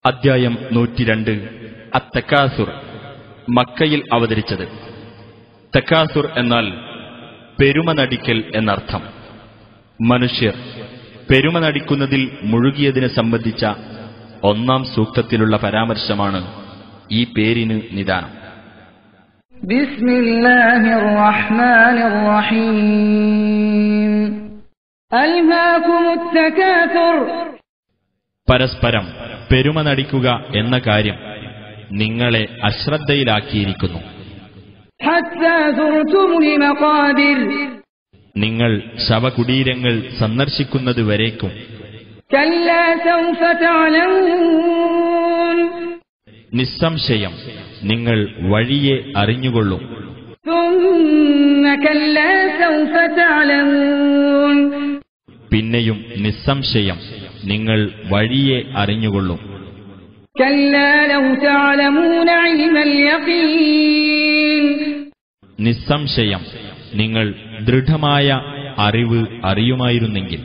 അദ്ധ്യായം നൂറ്റിരണ്ട് അത്തക്കാസുർ മക്കയിൽ അവതരിച്ചത് തക്കാസുർ എന്നാൽ പെരുമ നടിക്കൽ എന്നർത്ഥം മനുഷ്യർ പെരുമ നടിക്കുന്നതിൽ മുഴുകിയതിനെ സംബന്ധിച്ച ഒന്നാം സൂക്തത്തിലുള്ള പരാമർശമാണ് ഈ പേരിന് നിദാനം بسم الله الرحمن الرحيم ألهاكم التكاثر പരസ്പരം പെരുമ നടിക്കുക എന്ന കാര്യം നിങ്ങളെ അശ്രദ്ധയിലാക്കിയിരിക്കുന്നു حتى زرتم المقابر നിങ്ങൾ ശവകുടീരങ്ങൾ സന്ദർശിക്കുന്നതുവരേക്കും كلا سوف تعلمون നിസ്സംശയം നിങ്ങൾ വഴിയെ അറിഞ്ഞുകൊള്ളും ثم كلا سوف تعلمون പിന്നെയും നിസ്സംശയം നിങ്ങൾ വഴിയെ അറിഞ്ഞുകൊള്ളും كلا لو تعلمون علم اليقين നിസ്സംശയം നിങ്ങൾ ദൃഢമായ അറിവ് അറിയുമായിരുന്നെങ്കിൽ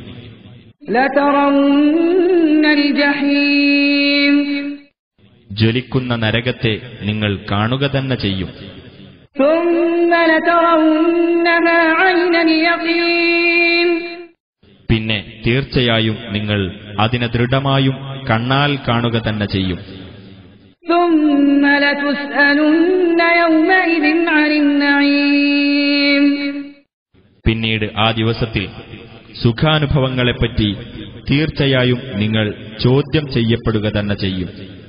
لترون الجحيم ജ്വലിക്കുന്ന നരകത്തെ നിങ്ങൾ കാണുക തന്നെ ചെയ്യും ثم لترونها عين اليقين പിന്നെ തീർച്ചയായും നിങ്ങൾ അതിനെ ദൃഢമായും കണ്ണാൽ കാണുക തന്നെ ചെയ്യും ثم لتسألن يومئذ عن النعيم പിന്നീട് ആ ദിവസത്തിൽ സുഖാനുഭവങ്ങളെപ്പറ്റി തീർച്ചയായും നിങ്ങൾ ചോദ്യം ചെയ്യപ്പെടുക തന്നെ ചെയ്യും